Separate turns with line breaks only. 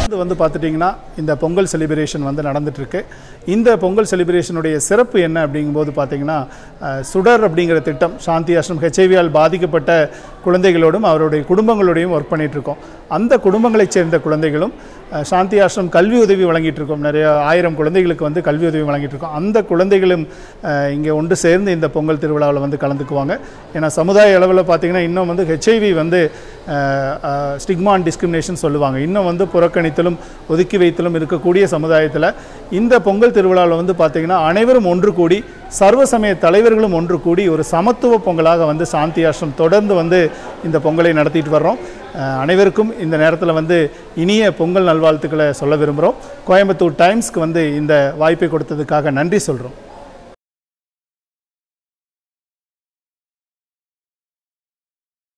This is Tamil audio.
இது வந்து பார்த்துட்டிங்கன்னா இந்த பொங்கல் செலிப்ரேஷன் வந்து நடந்துட்டுருக்கு இந்த பொங்கல் செலிப்ரேஷனுடைய சிறப்பு என்ன அப்படிங்கும்போது பார்த்தீங்கன்னா அஹ், சுடர் அப்படிங்கிற திட்டம் சாந்தி ஆசிரம் ஹெச்ஐவியால் பாதிக்கப்பட்ட குழந்தைகளோடும் அவருடைய குடும்பங்களோடையும் ஒர்க் பண்ணிட்டு இருக்கோம் அந்த குடும்பங்களைச் சேர்ந்த குழந்தைகளும் அஹ், சாந்தி ஆசிரம் கல்வி உதவி வழங்கிட்டு இருக்கோம் நிறைய ஆயிரம் குழந்தைகளுக்கு வந்து கல்வி உதவி வழங்கிட்டு இருக்கோம் அந்த குழந்தைகளும் அஹ், இங்கே ஒன்று சேர்ந்து இந்த பொங்கல் திருவிழாவில் வந்து கலந்துக்குவாங்க ஏன்னா சமுதாய அளவில் பார்த்தீங்கன்னா இன்னும் வந்து ஹெச்ஐவி வந்து ஸ்டிக்மா அண்ட் டிஸ்கிரிமினேஷன் சொல்லுவாங்க இன்னும் வந்து புறக்கணித்தலும் ஒதுக்கி வைத்தலும் இருக்கக்கூடிய சமுதாயத்தில் இந்த பொங்கல் திருவிழாவில் வந்து பார்த்தீங்கன்னா அனைவரும் ஒன்று கூடி சர்வ சமய தலைவர்களும் ஒன்று கூடி ஒரு சமத்துவ பொங்கலாக வந்து சாந்தி ஆசிரம் தொடர்ந்து வந்து இந்த பொங்கலை நடத்திட்டு வர்றோம் அஹ், அனைவருக்கும் இந்த நேரத்தில் வந்து இனிய பொங்கல் நல்வாழ்த்துக்களை சொல்ல விரும்புகிறோம் கோயம்புத்தூர் டைம்ஸ்க்கு வந்து இந்த வாய்ப்பை கொடுத்ததுக்காக நன்றி சொல்கிறோம்